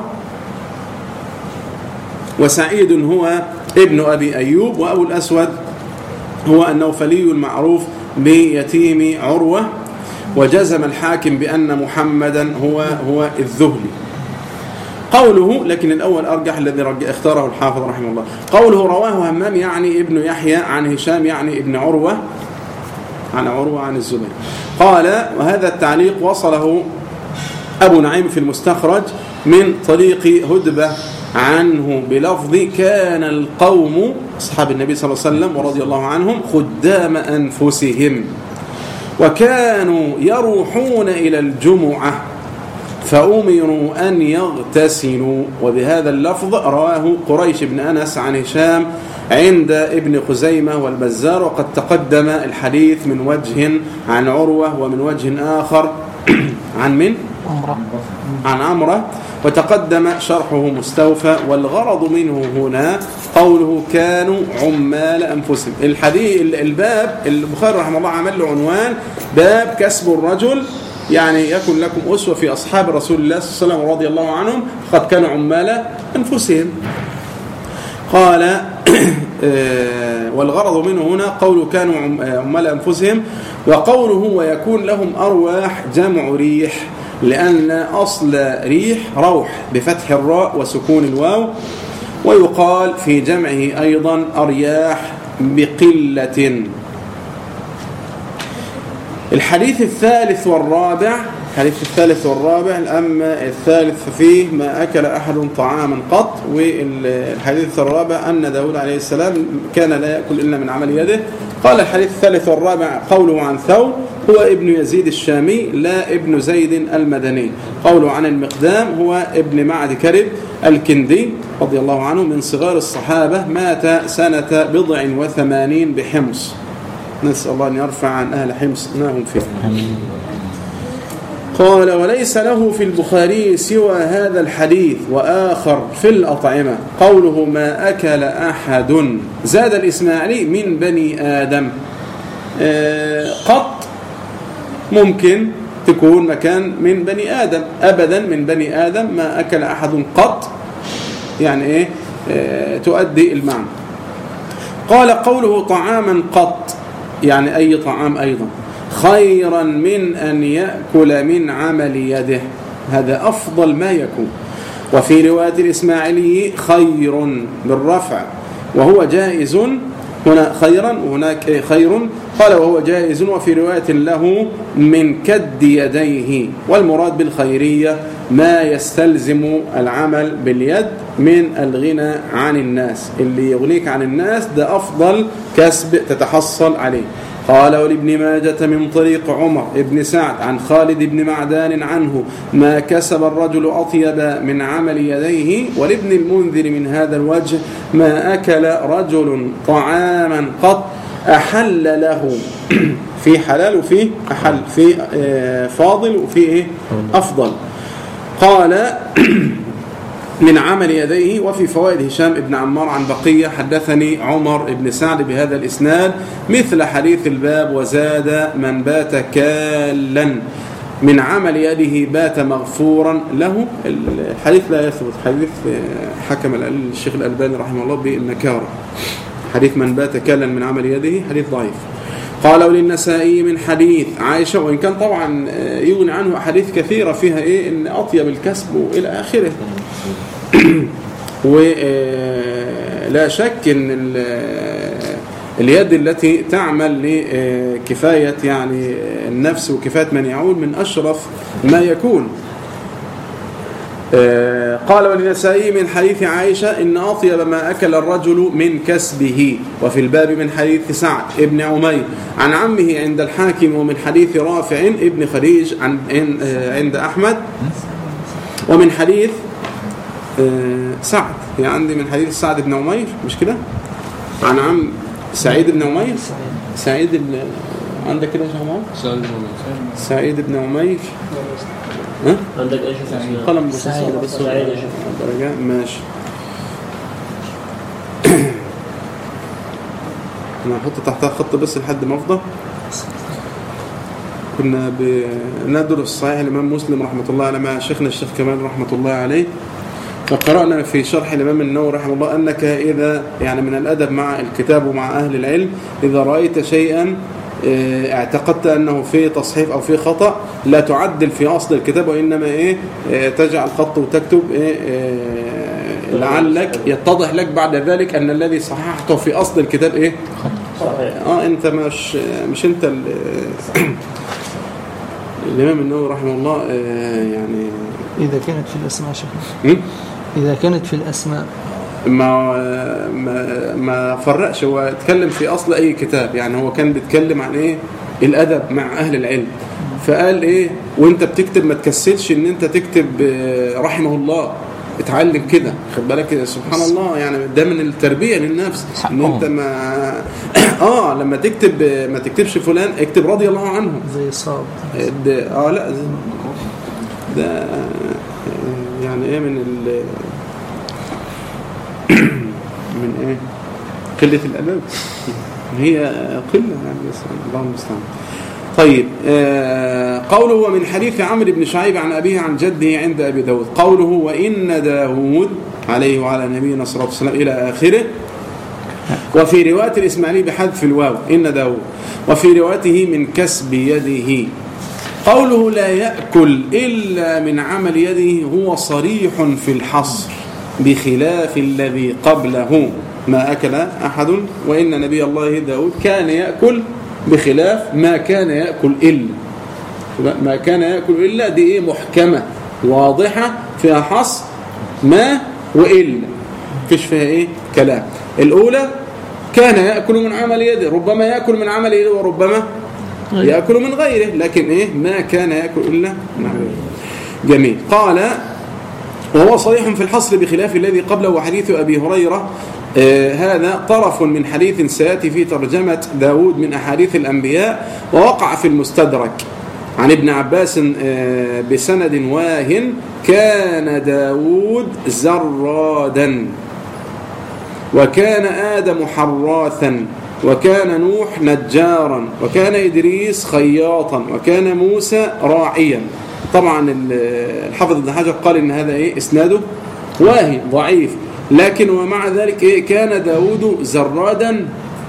وسعيد هو ابن أبي أيوب وأبو الأسود هو النوفلي المعروف بيتيم عروة وجزم الحاكم بأن محمدا هو هو الذهلي قوله لكن الأول أرجح الذي رج- اختاره الحافظ رحمه الله قوله رواه همام يعني ابن يحيى عن هشام يعني ابن عروة عن عروة عن الزبير قال وهذا التعليق وصله أبو نعيم في المستخرج من طريق هدبة عنه بلفظ كان القوم أصحاب النبي صلى الله عليه وسلم ورضي الله عنهم خدام أنفسهم وكانوا يروحون إلى الجمعة فأمروا أن يغتسلوا وبهذا اللفظ رواه قريش بن أنس عن هشام عند ابن خزيمة والبزار وقد تقدم الحديث من وجه عن عروة ومن وجه آخر عن من؟ عمره عن عمرة وتقدم شرحه مستوفى والغرض منه هنا قوله كانوا عمال أنفسهم الحديث الباب البخاري رحمه الله عمل له عنوان باب كسب الرجل يعني يكن لكم أسوة في أصحاب رسول الله صلى الله عليه وسلم رضي الله عنهم قد كانوا عمال أنفسهم قال آه، والغرض منه هنا قول كانوا عم- آه، عمال أنفسهم وقوله ويكون لهم أرواح جمع ريح لأن أصل ريح روح بفتح الراء وسكون الواو ويقال في جمعه أيضا أرياح بقلة الحديث الثالث والرابع الحديث الثالث والرابع أما الثالث ففيه ما أكل أحد طعاما قط والحديث الرابع أن داود عليه السلام كان لا يأكل إلا من عمل يده قال الحديث الثالث والرابع قوله عن ثور هو ابن يزيد الشامي لا ابن زيد المدني قوله عن المقدام هو ابن معد كرب الكندي رضي الله عنه من صغار الصحابة مات سنة بضع وثمانين بحمص نسأل الله أن يرفع عن أهل حمص ما هم فيه قال وليس له في البخاري سوى هذا الحديث وآخر في الأطعمة قوله ما أكل أحد زاد الإسماعيلي من بني آدم آه، قط ممكن تكون مكان من بني آدم أبدا من بني آدم ما أكل أحد قط يعني إيه آه، تؤدي المعنى قال قوله طعاما قط يعني أي طعام أيضا خيرا من أن يأكل من عمل يده هذا أفضل ما يكون وفي رواية الإسماعيلي خير بالرفع وهو جائز هنا خيرا وهناك خير قال وهو جائز وفي رواية له من كد يديه والمراد بالخيرية ما يستلزم العمل باليد من الغنى عن الناس اللي يغنيك عن الناس ده أفضل كسب تتحصل عليه قال ولابن ماجة من طريق عمر بن سعد عن خالد بن معدان عنه ما كسب الرجل أطيب من عمل يديه ولابن المنذر من هذا الوجه ما أكل رجل طعاما قط أحل له في حلال وفي أحل في آه، فاضل وفي إيه أفضل قال من عمل يديه وفي فوائد هشام بن عمار عن بقية حدثني عمر بن سعد بهذا الإسناد مثل حديث الباب وزاد من بات كالا من عمل يده بات مغفورا له الحديث لا يثبت حديث حكم الشيخ الألباني رحمه الله بالنكارة حديث من بات كالا من عمل يده حديث ضعيف قال وللنسائي من حديث عائشة وإن كان طبعا يغني عنه أحاديث كثيرة فيها إيه إن أطيب الكسب وإلى آخره ولا شك ان ال- اليد التي تعمل لكفاية يعني النفس وكفاية من يعول من أشرف ما يكون آه، قال وللنسائي من حديث عائشة إن أطيب ما أكل الرجل من كسبه وفي الباب من حديث سعد ابن عمير عن عمه عند الحاكم ومن حديث رافع ابن خديج عن آه، عند أحمد ومن حديث آه، سعد يعني عندي من حديث سعد بن عمير مش كده عن عم سعيد بن عمير سعيد بن عندك كده يا شيخ عمر سعيد بن عمير ها عندك ايش قلم بس سعيد. بس سعيد يا شيخ. درجة ماشي انا هحط تحتها خط بس لحد ما افضى كنا بندرس صحيح الامام مسلم رحمه الله عليه مع شيخنا الشيخ كمال رحمه الله عليه فقرأنا في شرح الإمام النووي رحمه الله أنك إذا يعني من الأدب مع الكتاب ومع أهل العلم إذا رأيت شيئا آه، اعتقدت أنه في تصحيف أو في خطأ لا تعدل في أصل الكتاب وإنما إيه آه، تجعل خط وتكتب إيه آه، لعلك يتضح لك بعد ذلك أن الذي صححته في أصل الكتاب إيه صحيح اه انت مش مش انت ال- الامام النووي رحمه الله آه، يعني إذا كانت في الأسماء شيخنا هم؟ إذا كانت في الأسماء ما ما ما فرقش هو اتكلم في اصل اي كتاب يعني هو كان بيتكلم عن ايه الادب مع اهل العلم فقال ايه وانت بتكتب ما تكسلش ان انت تكتب آه، رحمه الله اتعلم كده خد بالك سبحان الله يعني ده من التربيه للنفس ان انت ما اه لما تكتب ما تكتبش فلان اكتب رضي الله عنه زي صاد ده اه لا ده, ده آه، يعني ايه من ال من ايه قلة الأدب هي قلة يعني بس الله المستعان طيب آه قوله ومن حديث عمرو بن شعيب عن أبيه عن جده عند أبي داود قوله وإن داود عليه وعلى نبينا صلى الله عليه وسلم إلى آخره وفي رواية الإسماعيلي بحذف الواو إن داود وفي روايته من كسب يده قوله لا يأكل إلا من عمل يده هو صريح في الحصر بخلاف الذي قبله ما أكل أحد وإن نبي الله داود كان يأكل بخلاف ما كان يأكل إلا ما كان يأكل إلا دي إيه محكمة واضحة فيها حصر ما وإلا فيش فيها إيه كلام الأولى كان يأكل من عمل يده ربما يأكل من عمل يده وربما يأكل من غيره لكن إيه ما كان يأكل إلا من عمل يده جميل قال وهو صريح في الحصر بخلاف الذي قبله وحديث أبي هريرة آه هذا طرف من حديث سيأتي في ترجمة داود من أحاديث الأنبياء ووقع في المستدرك عن ابن عباس آه بسند واهن كان داود زرادا وكان آدم حراثا وكان نوح نجارا وكان إدريس خياطا وكان موسى راعيا طبعا الحافظ ابن حجر قال إن هذا إيه إسناده واهي ضعيف لكن ومع ذلك إيه كان داود زرادا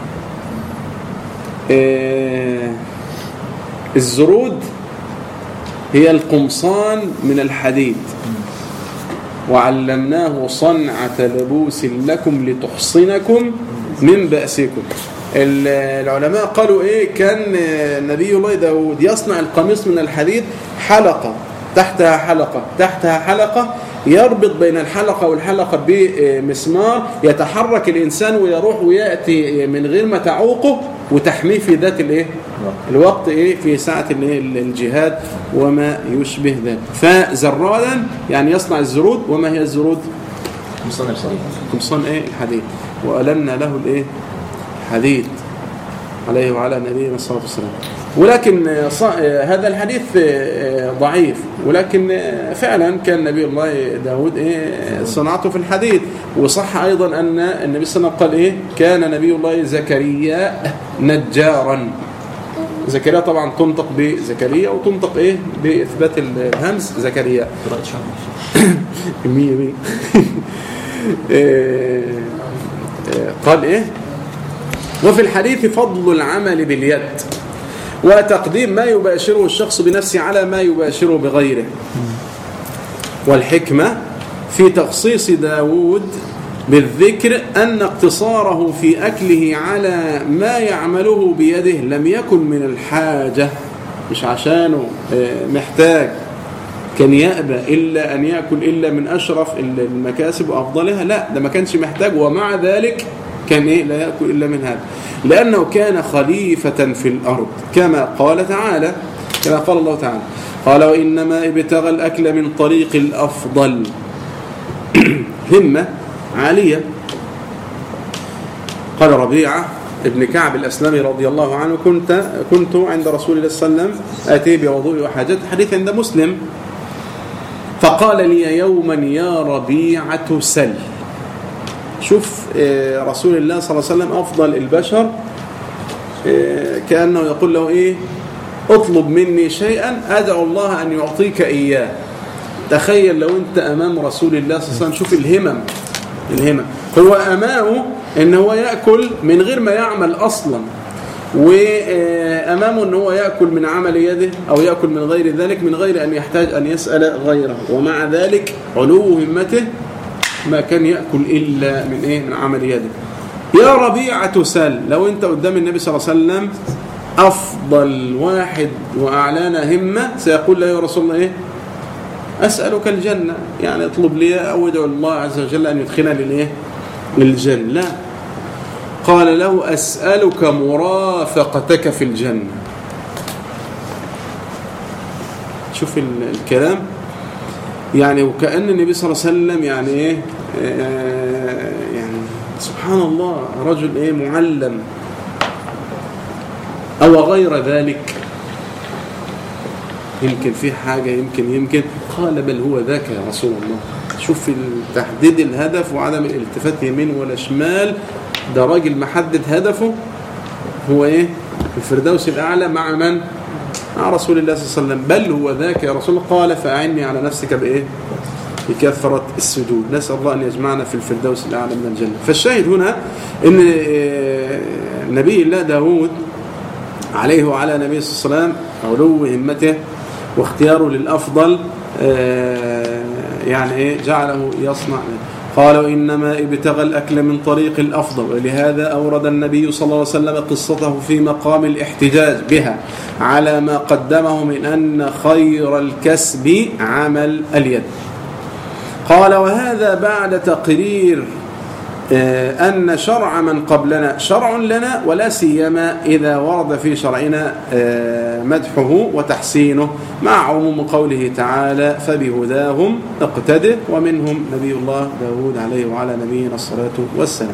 إيه الزرود هي القمصان من الحديد وعلمناه صنعة لبوس لكم لتحصنكم من بأسكم العلماء قالوا ايه كان نبي الله داود يصنع القميص من الحديد حلقة تحتها حلقة تحتها حلقة يربط بين الحلقة والحلقة بمسمار يتحرك الإنسان ويروح ويأتي من غير ما تعوقه وتحميه في ذات الايه الوقت ايه في ساعة الايه الجهاد وما يشبه ذلك فزرادا يعني يصنع الزرود وما هي الزرود مصنع سليم قمصان ايه الحديد وألنا له الايه حديد عليه وعلى نبينا الصلاة والسلام ولكن آه، ص- آه، هذا الحديث آه، ضعيف ولكن آه، فعلا كان نبي الله داود إيه صنعته في الحديد وصح أيضا أن النبي صلى الله عليه وسلم قال إيه كان نبي الله زكريا نجارا زكريا طبعا تنطق بزكريا وتنطق إيه بإثبات الهمز زكريا قراءة شعر مية مية إيه، إيه، قال ايه وفي الحديث فضل العمل باليد وتقديم ما يباشره الشخص بنفسه على ما يباشره بغيره والحكمة في تخصيص داود بالذكر أن اقتصاره في أكله على ما يعمله بيده لم يكن من الحاجة مش عشانه آه، محتاج كان يأبى إلا أن يأكل إلا من أشرف المكاسب وأفضلها لا ده ما كانش محتاج ومع ذلك كان إيه لا يأكل إلا من هذا لأنه كان خليفة في الأرض كما قال تعالى كما قال الله تعالى قال وإنما ابتغى الأكل من طريق الأفضل همة عالية قال ربيعة ابن كعب الأسلمي رضي الله عنه كنت كنت عند رسول الله صلى الله عليه وسلم آتي بوضوء وحاجات حديث عند مسلم فقال لي يوما يا ربيعة سل شوف آه، رسول الله صلى الله عليه وسلم أفضل البشر آه، كأنه يقول له إيه اطلب مني شيئا أدعو الله أن يعطيك إياه تخيل لو أنت أمام رسول الله صلى الله عليه وسلم شوف الهمم الهمم هو أمامه أن هو يأكل من غير ما يعمل أصلا وأمامه أن هو يأكل من عمل يده أو يأكل من غير ذلك من غير أن يحتاج أن يسأل غيره ومع ذلك علو همته ما كان يأكل إلا من إيه من عمل يده يا ربيعة سل لو أنت قدام النبي صلى الله عليه وسلم أفضل واحد وأعلانا همة سيقول له يا رسول الله إيه أسألك الجنة يعني اطلب لي أو ادعو الله عز وجل أن يدخلنا للإيه للجنة لا قال له أسألك مرافقتك في الجنة شوف ال- الكلام يعني وكأن النبي صلى الله عليه وسلم يعني ايه آه، يعني سبحان الله رجل ايه معلم او غير ذلك يمكن في حاجة يمكن يمكن قال بل هو ذاك يا رسول الله شوف تحديد الهدف وعدم الالتفات يمين ولا شمال ده راجل محدد هدفه هو ايه الفردوس الأعلى مع من مع رسول الله صلى الله عليه وسلم بل هو ذاك يا رسول الله قال فأعني على نفسك بإيه بكثرة السجود نسأل الله أن يجمعنا في الفردوس الأعلى من الجنة فالشاهد هنا أن آه، نبي الله داود عليه وعلى نبيه صلى الله عليه وسلم علو همته واختياره للأفضل آه، يعني إيه جعله يصنع قال وإنما ابتغى الأكل من طريق الأفضل ولهذا أورد النبي صلى الله عليه وسلم قصته في مقام الاحتجاج بها على ما قدمه من أن خير الكسب عمل اليد قال وهذا بعد تقرير آه، أن شرع من قبلنا شرع لنا ولا سيما إذا ورد في شرعنا آه، مدحه وتحسينه مع عموم قوله تعالى فبهداهم اقتده ومنهم نبي الله داود عليه وعلى نبينا الصلاة والسلام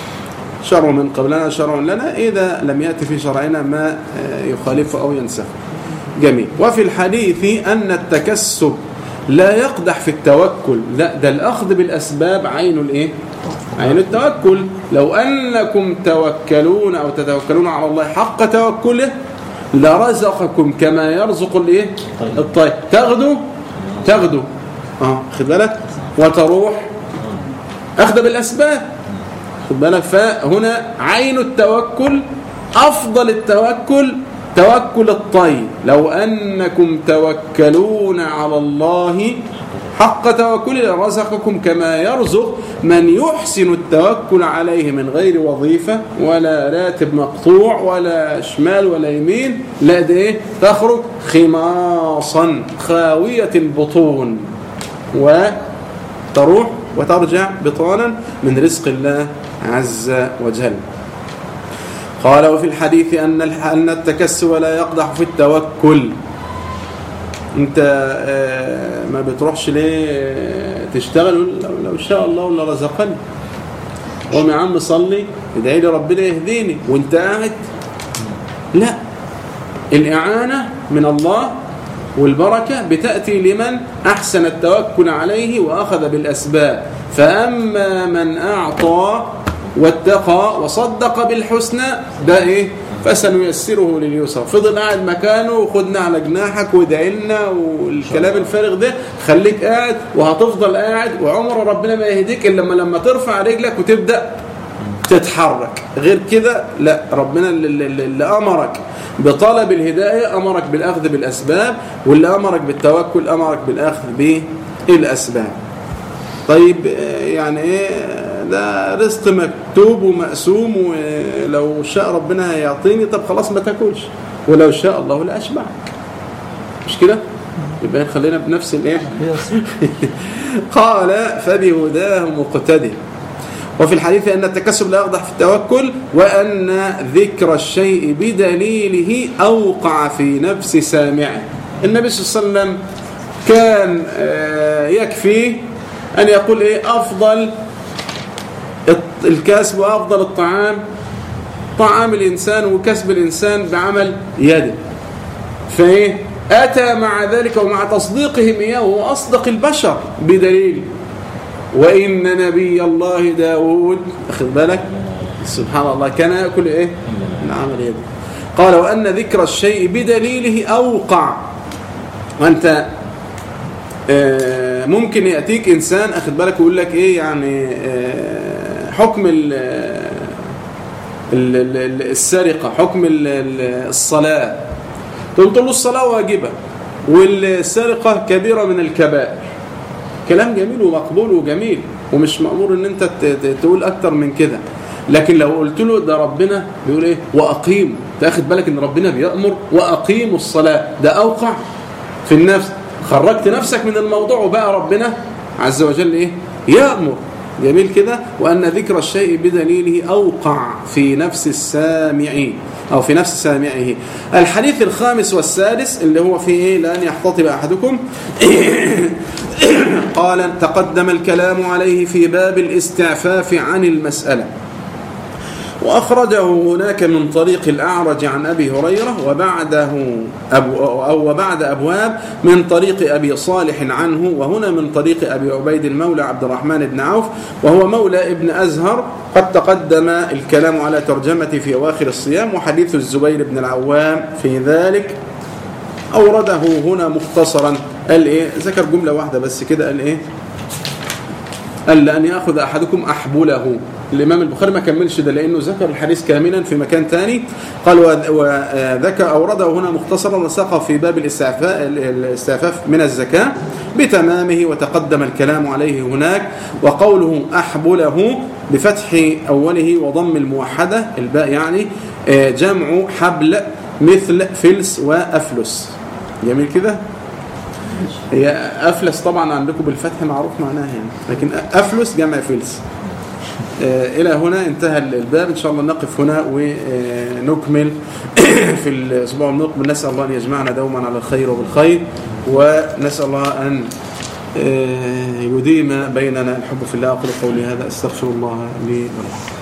شرع من قبلنا شرع لنا إذا لم يأتي في شرعنا ما آه، يخالفه أو ينسخه جميل وفي الحديث أن التكسب لا يقدح في التوكل لا ده الأخذ بالأسباب عين الإيه؟ عين التوكل لو أنكم توكلون أو تتوكلون على الله حق توكله لرزقكم كما يرزق الإيه؟ طيب. الطير تغدو تغدو اه خد بالك وتروح أخذ بالأسباب خد بالك فهنا عين التوكل أفضل التوكل توكل الطيب لو أنكم توكلون على الله حق توكل لرزقكم كما يرزق من يحسن التوكل عليه من غير وظيفة ولا راتب مقطوع ولا شمال ولا يمين لا ده إيه؟ تخرج خماصا خاوية البطون و تروح وترجع بطانا من رزق الله عز وجل قال وفي الحديث أن أن التكسب لا يقدح في التوكل انت آه، ما بتروحش ليه آه، تشتغل ولا- لو, لو شاء الله ولا رزقني قوم يا عم صلي ادعي لي ربنا يهديني وانت قاعد لا الإعانة من الله والبركة بتأتي لمن أحسن التوكل عليه وأخذ بالأسباب فأما من أعطى واتقى وصدق بالحسنى ده إيه فسنيسره لليسرى فضل قاعد مكانه وخدنا على جناحك وادعي لنا والكلام الفارغ ده خليك قاعد وهتفضل قاعد وعمر ربنا ما يهديك إلا لما لما ترفع رجلك وتبدأ تتحرك غير كده لا ربنا اللي, اللي, اللي أمرك بطلب الهداية أمرك بالأخذ بالأسباب واللي أمرك بالتوكل أمرك بالأخذ بالأسباب طيب آه، يعني إيه ده رزق مكتوب ومقسوم ولو شاء ربنا يعطيني طب خلاص ما تاكلش ولو شاء الله لا أشبعك مش كده؟ يبقى خلينا بنفس الايه؟ قال فبهداه مقتدي وفي الحديث أن التكسب لا يقدح في التوكل وأن ذكر الشيء بدليله أوقع في نفس سامعه النبي صلى الله عليه وسلم كان آه، يكفيه أن يقول إيه أفضل الكسب وأفضل الطعام طعام الإنسان وكسب الإنسان بعمل يده فإيه أتى مع ذلك ومع تصديقهم إياه وهو أصدق البشر بدليل وإن نبي الله داود أخذ بالك سبحان الله كان يأكل إيه من عمل يده قال وأن ذكر الشيء بدليله أوقع وأنت آه، ممكن يأتيك إنسان أخذ بالك ويقول لك إيه يعني آه، حكم ال- ال- ال- ال- السرقة حكم ال- ال- الصلاة تقول له الصلاة واجبة والسرقة كبيرة من الكبائر كلام جميل ومقبول وجميل ومش مأمور ان انت ت- ت- تقول اكتر من كده لكن لو قلت له ده ربنا بيقول ايه واقيم تاخد بالك ان ربنا بيأمر واقيموا الصلاة ده اوقع في النفس خرجت نفسك من الموضوع وبقى ربنا عز وجل ايه يأمر جميل كده وأن ذكر الشيء بدليله أوقع في نفس السامعين أو في نفس سامعه الحديث الخامس والسادس اللي هو في إيه لأن يحتطب أحدكم قال تقدم الكلام عليه في باب الاستعفاف عن المسألة وأخرجه هناك من طريق الأعرج عن أبي هريرة وبعده أبو أو وبعد أبواب من طريق أبي صالح عنه وهنا من طريق أبي عبيد المولى عبد الرحمن بن عوف وهو مولى ابن أزهر قد تقدم الكلام على ترجمة في أواخر الصيام وحديث الزبير بن العوام في ذلك أورده هنا مختصرا قال إيه ذكر جملة واحدة بس كده قال إيه قال لأن يأخذ أحدكم أحبله الإمام البخاري ما كملش ده لأنه ذكر الحديث كاملا في مكان ثاني قال وذكر أورده هنا مختصرا وساقه في باب الاستعفاف, الاستعفاف من الزكاة بتمامه وتقدم الكلام عليه هناك وقوله أحبله بفتح أوله وضم الموحدة الباء يعني جمع حبل مثل فلس وأفلس جميل كده هي أفلس طبعا عندكم بالفتح معروف معناها يعني لكن أفلس جمع فلس إلى هنا انتهى الباب إن شاء الله نقف هنا ونكمل في الأسبوع المقبل نسأل الله أن يجمعنا دوما على الخير وبالخير ونسأل الله أن يديم بيننا الحب في الله أقول قولي هذا أستغفر الله لي ولكم